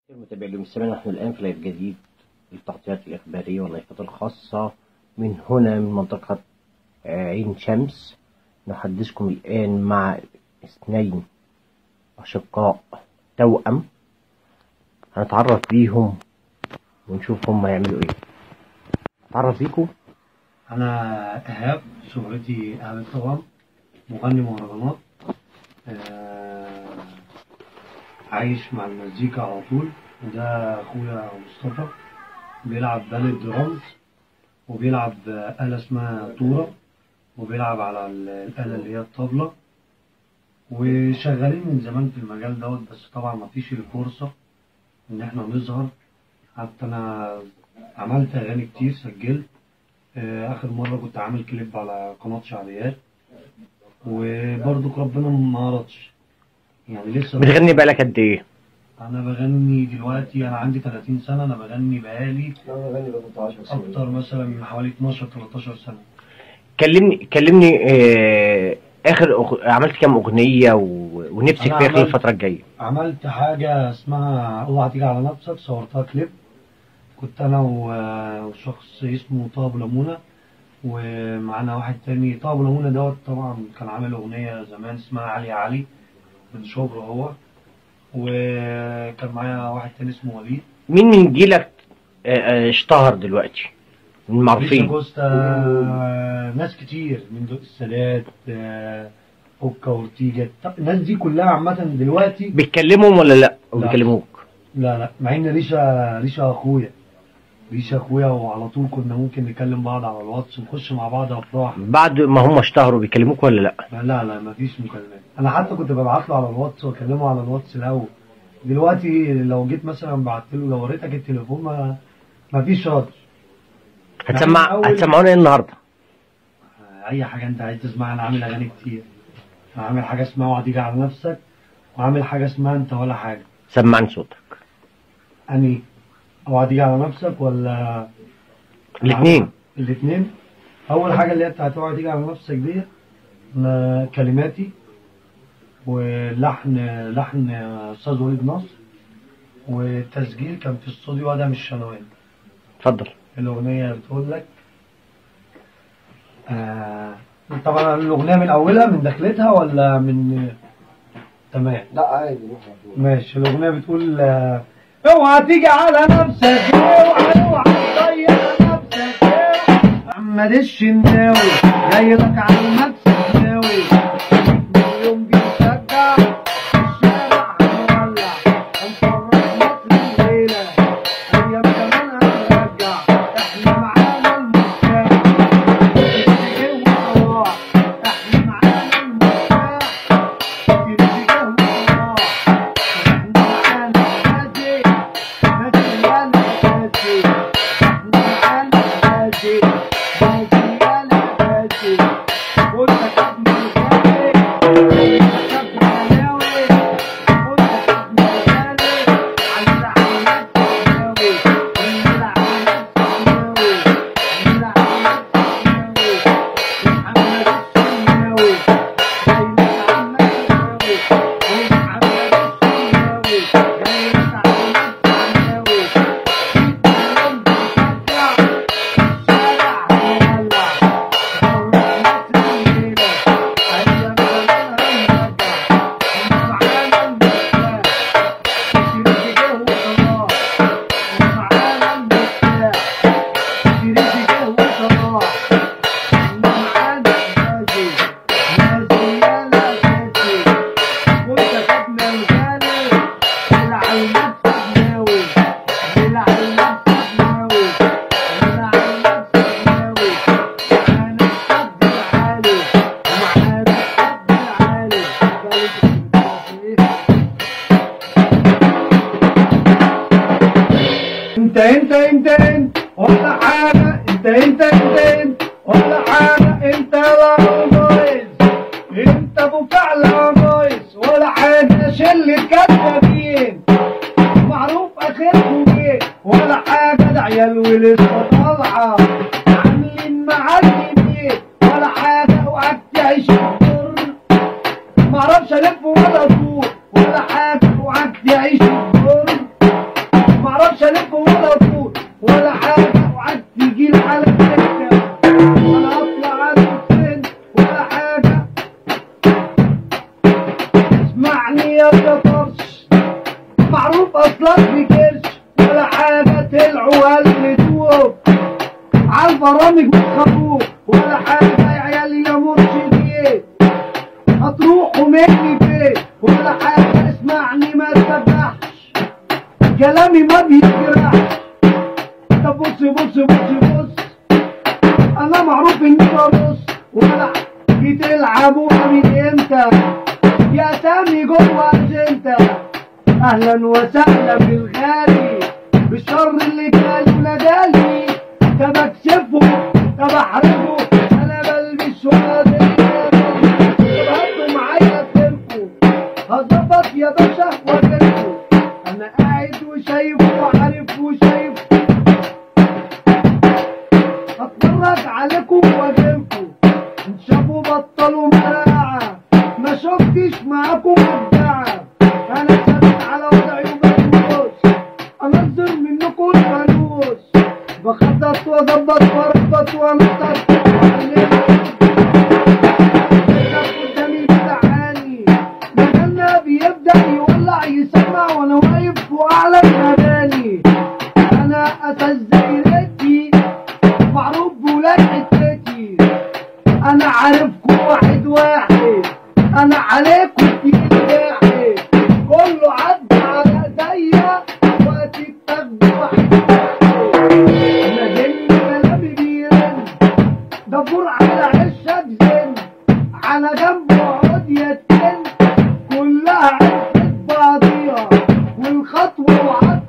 المتابعين المستمعين نحن الآن في لايف جديد للتغطيات الإخبارية واللايفات الخاصة من هنا من منطقة عين شمس نحدثكم الآن مع اثنين أشقاء توأم هنتعرف بيهم ونشوف هم هيعملوا ايه اتعرف بيكم أنا إيهاب شهرتي إيهاب الطغم مغني مهرجانات آه، عايش مع المزيكا على طول وده أخويا مصطفى بيلعب بالة درامز وبيلعب آلة اسمها طورة وبيلعب على ال- الآلة اللي هي الطبلة وشغالين من زمان في المجال دوت بس طبعا مفيش الفرصة إن إحنا نظهر حتى أنا عملت أغاني كتير سجلت آه، آخر مرة كنت عامل كليب على قناة شعبيات وبرضك ربنا ما أردش يعني لسه بتغني بقالك قد ايه أنا بغني دلوقتي أنا عندي 30 سنة أنا بغني بقالي أكتر مثلا من حوالي 12 13 سنة كلمني كلمني آه اخر أغ... عملت كام اغنيه و... ونفسك أنا فيها خلال عملت- الفتره الجايه عملت حاجة اسمها اوعى تيجي على نفسك صورتها كليب كنت أنا و- وشخص اسمه طه أبو لمونة ومعانا واحد تاني طه أبو لمونة دوت طبعا كان عامل أغنية زمان اسمها علي يا علي من شبرا هو وكان معايا واحد تاني اسمه وليد مين من جيلك آه، آه، اشتهر دلوقتي من ليسا المعروفين كوستا آه، ناس كتير من دول السادات آه، اوكا اورتيجا طب الناس دي كلها عامة دلوقتي بتكلمهم ولا لا لا. بيكلموك لا لا مع ان ريشا ريشا اخويا ريشا اخويا وعلى طول كنا ممكن نكلم بعض على الواتس ونخش مع بعض افراح بعد ما هم اشتهروا بيكلموك ولا لا لا لا مفيش مكالمات انا حتى كنت ببعت له على الواتس واكلمه على الواتس الاول دلوقتي لو جيت مثلا بعت له لو وريتك التليفون ما مفيش رد هتسمع أول- هتسمعونا ايه النهارده اي حاجه انت عايز تسمعها انا عامل اغاني كتير انا عامل حاجه اسمها اوعى تيجي على نفسك وعامل حاجه اسمها انت ولا حاجه سمعني صوتك اني اوعى تيجي على نفسك ولا الاثنين الاثنين اول حاجه اللي هي بتاعت اوعى تيجي على نفسك دي أنا كلماتي ولحن لحن استاذ وليد نصر والتسجيل كان في استوديو ادم الشنواني اتفضل الأغنية بتقول لك آه طبعا الأغنية من أولها من دخلتها ولا من تمام لا عادي ماشي الأغنية بتقول آه، اوعى تيجي على نفسك اوعى اوعى تضيع نفسك اوعى. محمد الشناوي جاي لك على المكسب ناوي اليوم بيشجع الشارع هنولع هنفرح مصر الليلة أيام كمان هنرجع احنا معانا المفتاح تيجي وراح احنا معانا المفتاح تيجي وراح احنا معانا هادي هادي يالا هادي احنا معانا هادي هادي يالا هادي وانت كابنا الغالي انت كابنا ناوي وانت كابنا الغالي عايز على نفسك ناوي عايز على نفسك ناوي عايز على نفسك ناوي محمد الشناوي جاي لك عمك ناوي محمد الشناوي جاي لك على نفسك ناوي اليوم بيشجع الشارع هيولع فرح مصر الليلة أيام زمان هنرجع احنا معانا المفتاح تشيل جه وخلاص احنا معانا المفتاح تشيل جه وخلاص احنا معانا نادي نادي يالا نادي وانت خدنا الغالي نلعب نفسك ناوي نلعب نفسك ناوي نلعب نفسك ناوي معانا الشد العالي ومعانا الشد العالي انت انت انت انت ولا حاجة انت انت انت انت ولا حاجة انت لا نايس انت ابو فعل نايس ولا حاجة شلة كدابين معروف اخركم ايه ولا حاجة ده عيال ولسه طالعة عاملين معاك ايه ولا حاجة اوعك تعيش الدور معرفش الف ولا ادور ولا حاجة اوعك تعيش الدور مش هلف ولا طول ولا حاجة وعد تجيل على السكة ولا اطلع على الفين ولا حاجة اسمعني يا جطرش معروف اصلك بكرش ولا حاجة تلعوا هالمدوب عالبرامج بتخافوه ولا حاجة يا عيال يا مرشدين هتروحوا مني فين ولا حاجة اسمعني ما تفتحش كلامي ما بيجرحش طب بص بص بص بص انا معروف اني برص ولا بتلعبوا من امتى يا سامي جوه اجنتا اهلا وسهلا بالغالي بالشر اللي كان ولادالي طب اكشفه طب احرجه انا بلبس ولا هاتوا معايا سيركو هظبط يا باشا واجيلكوا انا قاعد وشايف وعارف وشايف هتفرج عليكم واجيلكوا ان شافوا بطلوا مراعة ما شفتش معاكم مبدعة انا ثابت على وضعي وبدوس انظر منكم الفلوس بخطط واظبط واربط وانطط قدامي بتعاني مجالنا بيبدأ يولع يسمع وانا واقف واعلى المباني انا اساس دايرتي معروف بولاد حتتي انا عارفكم واحد واحد انا عليكم تقيل واحد كله عدى على ايديا وقتي بتاخدوا واحد واحد انا جن كلامي بيرن دبور على عشك زن على جنب اقعد يتن كلها عرفت بعضيها والخطوة وعد